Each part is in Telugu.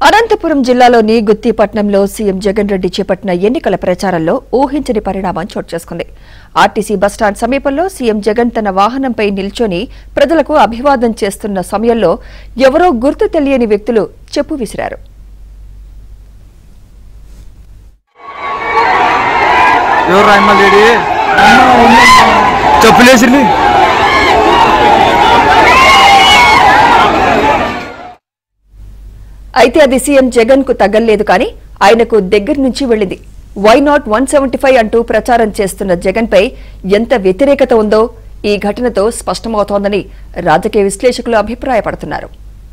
అనంతపురం జిల్లాలోని గుత్తిపట్నంలో సీఎం జగన్ రెడ్డి చేపట్టిన ఎన్నికల ప్రచారంలో ఊహించని పరిణామం చోటు చేసుకుంది ఆర్టీసీ బస్టాండ్ సమీపంలో సీఎం జగన్ తన వాహనంపై నిల్చొని ప్రజలకు అభివాదం చేస్తున్న సమయంలో ఎవరో గుర్తు తెలియని వ్యక్తులు చెప్పు విసిరారు ఎవరు రాయమ్మ లేడీ చెప్పులేసింది అయితే అది సీఎం జగన్ కు తగ్గలేదు కానీ ఆయనకు దగ్గర నుంచి వెళ్ళింది why not one seventy five అంటూ ప్రచారం చేస్తున్న జగన్ పై ఎంత వ్యతిరేకత ఉందో ఈ ఘటనతో స్పష్టమవుతోందని రాజకీయ విశ్లేషకులు అభిప్రాయపడుతున్నారు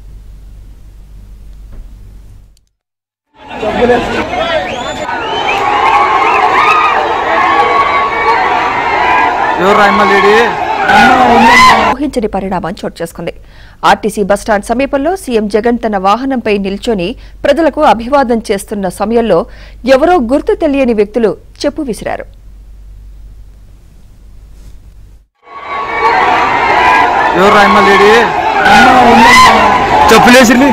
ఎవరు రాయమ్మ లేడీ ఊహించని పరిణామం చోటు చేసుకుంది ఆర్టీసీ బస్టాండ్ సమీపంలో సీఎం జగన్ తన వాహనంపై నిల్చొని ప్రజలకు అభివాదం చేస్తున్న సమయంలో ఎవరో గుర్తు తెలియని వ్యక్తులు చెప్పు విసిరారు ఎవరు రాయమ్మ లేడీ చెప్పులేసింది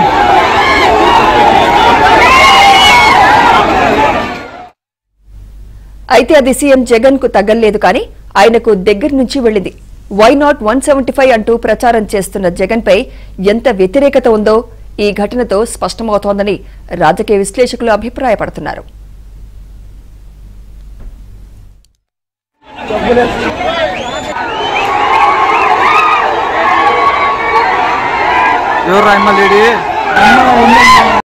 అయితే అది సీఎం జగన్ కు తగ్గలేదు కానీ ఆయనకు దగ్గర నుంచి వెళ్ళింది why not one seventy five అంటూ ప్రచారం చేస్తున్న జగన్ పై ఎంత వ్యతిరేకత ఉందో ఈ ఘటనతో స్పష్టమవుతోందని రాజకీయ విశ్లేషకులు అభిప్రాయపడుతున్నారు ఎవరు రాయమ్మ లేడీ